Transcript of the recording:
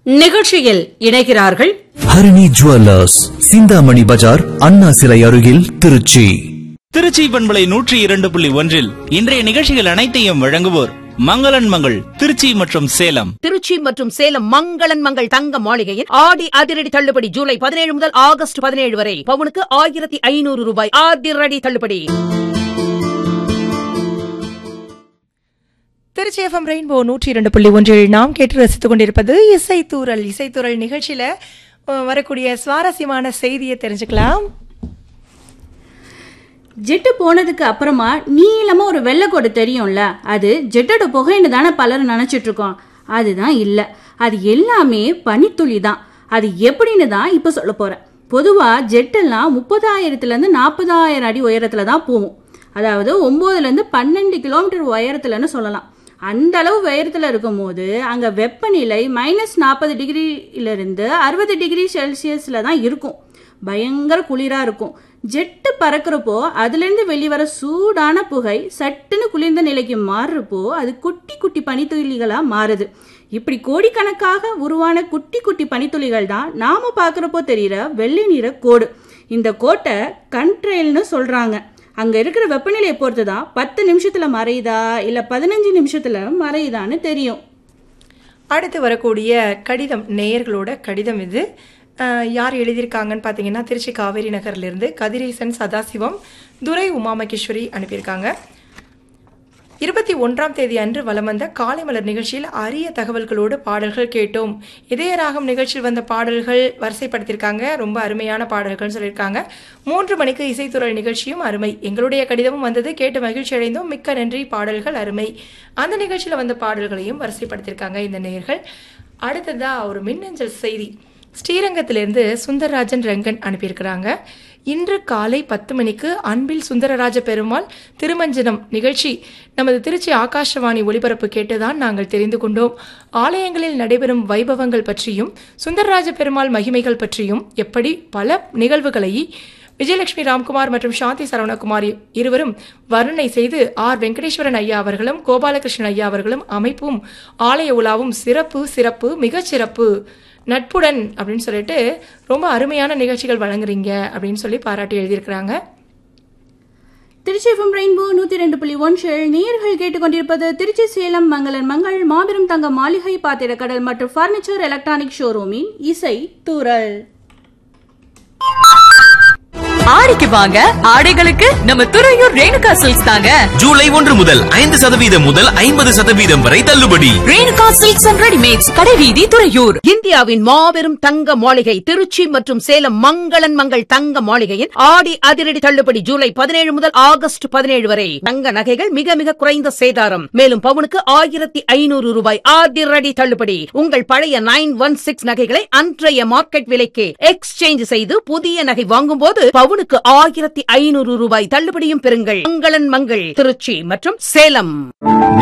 நிகழ்ச்சியில் இணைகிறார்கள் ஹரிணி ஜுவல்லர்ஸ் சிந்தாமணி பஜார் அண்ணா சிலை அருகில் திருச்சி திருச்சி பண்பலை நூற்றி இரண்டு புள்ளி ஒன்றில் இன்றைய நிகழ்ச்சிகள் அனைத்தையும் வழங்குவோர் மங்களன் மங்கள் திருச்சி மற்றும் சேலம் திருச்சி மற்றும் சேலம் மங்களன் மங்கள் தங்க மாளிகையில் ஆடி அதிரடி தள்ளுபடி ஜூலை பதினேழு முதல் ஆகஸ்ட் பதினேழு வரை பவுனுக்கு ஆயிரத்தி ஐநூறு ரூபாய் அதிரடி தள்ளுபடி திருச்சி எஃப்எம் ரெயின்போ நூற்றி இரண்டு புள்ளி ஒன்றில் நாம் கேட்டு ரசித்துக் கொண்டிருப்பது இசைத்தூரல் இசைத்தூரல் நிகழ்ச்சியில் அஹ், வரக்கூடிய சுவாரஸ்யமான செய்தியை தெரிஞ்சுக்கலாம் ஜெட்டு போனதுக்கு அப்புறமா நீளமா ஒரு வெள்ளைக்கோடு தெரியும்ல அது ஜெட்டோட புகைன்னு தானே பலரும் நினைச்சிட்டு இருக்கோம் அதுதான் இல்ல அது எல்லாமே பனித்துளி தான் அது எப்படின்னு தான் இப்ப சொல்ல போறேன் பொதுவா ஜெட்டெல்லாம் முப்பதாயிரத்துல இருந்து நாற்பதாயிரம் அடி உயரத்துல தான் போகும் அதாவது ஒன்பதுல இருந்து பன்னெண்டு கிலோமீட்டர் உயரத்துலன்னு சொல்லலாம் அந்த அளவு உயரத்துல இருக்கும் போது அங்க வெப்பநிலை மைனஸ் நாற்பது டிகிரியில இருந்து அறுபது டிகிரி செல்சியஸ்ல தான் இருக்கும் பயங்கர குளிரா இருக்கும் ஜெட்டு பறக்கிறப்போ அதுலேருந்து வெளிவர சூடான புகை சட்டுன்னு குளிர்ந்த நிலைக்கு மாறுறப்போ அது குட்டி குட்டி பனித்துளிகளா மாறுது இப்படி கோடிக்கணக்காக உருவான குட்டி குட்டி பனித்துளிகள் தான் நாம பார்க்குறப்போ தெரியிற வெள்ளை நிற கோடு இந்த கோட்டை கண்ட்ரெயில்னு சொல்றாங்க அங்க இருக்கிற வெப்பநிலையை பொறுத்து தான் பத்து நிமிஷத்துல மறையுதா இல்ல பதினஞ்சு நிமிஷத்துல மறையுதான்னு தெரியும் அடுத்து வரக்கூடிய கடிதம் நேயர்களோட கடிதம் இது அஹ், யார் எழுதியிருக்காங்கன்னு பார்த்தீங்கன்னா திருச்சி காவேரி நகர்லேருந்து கதிரேசன் சதாசிவம் துரை உமாமகேஸ்வரி அனுப்பியிருக்காங்க இருபத்தி ஒன்றாம் தேதி அன்று வலம் வந்த காலை மலர் நிகழ்ச்சியில் அரிய தகவல்களோடு பாடல்கள் கேட்டோம் இதய ராகம் நிகழ்ச்சியில் வந்த பாடல்கள் வரிசைப்படுத்தியிருக்காங்க ரொம்ப அருமையான பாடல்கள்னு சொல்லியிருக்காங்க மூன்று மணிக்கு இசைத்துறை நிகழ்ச்சியும் அருமை எங்களுடைய கடிதமும் வந்தது கேட்டு மகிழ்ச்சி அடைந்தோம் மிக்க நன்றி பாடல்கள் அருமை அந்த நிகழ்ச்சியில் வந்த பாடல்களையும் வரிசைப்படுத்தியிருக்காங்க இந்த நேயர்கள் அடுத்ததா ஒரு மின்னஞ்சல் செய்தி ஸ்ரீரங்கத்திலிருந்து சுந்தரராஜன் ரங்கன் அனுப்பியிருக்கிறாங்க இன்று காலை பத்து மணிக்கு அன்பில் சுந்தரராஜ பெருமாள் திருமஞ்சனம் நிகழ்ச்சி நமது திருச்சி ஆகாஷவாணி ஒளிபரப்பு கேட்டுதான் நாங்கள் தெரிந்து கொண்டோம் ஆலயங்களில் நடைபெறும் வைபவங்கள் பற்றியும் சுந்தரராஜ பெருமாள் மகிமைகள் பற்றியும் எப்படி பல நிகழ்வுகளை விஜயலட்சுமி ராம்குமார் மற்றும் சாந்தி சரவணகுமார் இருவரும் வர்ணனை செய்து ஆர் வெங்கடேஸ்வரன் ஐயா அவர்களும் கோபாலகிருஷ்ணன் ஐயா அவர்களும் அமைப்பும் ஆலய உலாவும் சிறப்பு சிறப்பு மிகச் சிறப்பு நட்புடன் அப்படின்னு சொல்லிட்டு ரொம்ப அருமையான நிகழ்ச்சிகள் வழங்குறீங்க அப்படின்னு சொல்லி பாராட்டி எழுதியிருக்கிறாங்க திருச்சி எஃப்எம் ரெயின்போ நூத்தி ரெண்டு புள்ளி ஒன்றில் நேயர்கள் கேட்டுக்கொண்டிருப்பது திருச்சி சேலம் மங்களன் மங்கள் மாபெரும் தங்க மாளிகை பாத்திர கடல் மற்றும் பர்னிச்சர் எலக்ட்ரானிக் ஷோரூமின் இசை தூரல் ஆடிக்கு வாங்க ஆடைகளுக்கு நம்ம துறையூர் ரேணுகா சில்க்ஸ் தாங்க ஜூலை ஒன்று முதல் ஐந்து சதவீதம் முதல் ஐம்பது சதவீதம் வரை தள்ளுபடி ரேணுகா சில்க்ஸ் அண்ட் ரெடிமேட்ஸ் கடைவீதி துறையூர் இந்தியாவின் மாபெரும் தங்க மாளிகை திருச்சி மற்றும் சேலம் மங்களன் மங்கள் தங்க மாளிகையின் ஆடி அதிரடி தள்ளுபடி ஜூலை பதினேழு முதல் ஆகஸ்ட் பதினேழு வரை தங்க நகைகள் மிக மிக குறைந்த சேதாரம் மேலும் பவுனுக்கு ஆயிரத்தி ஐநூறு ரூபாய் அதிரடி தள்ளுபடி உங்கள் பழைய நைன் ஒன் சிக்ஸ் நகைகளை அன்றைய மார்க்கெட் விலைக்கு எக்ஸ்சேஞ்ச் செய்து புதிய நகை வாங்கும் போது பவுனுக்கு ஆயிரத்தி ஐநூறு ரூபாய் தள்ளுபடியும் பெறுங்கள் மங்களன் மங்கள் திருச்சி மற்றும் சேலம்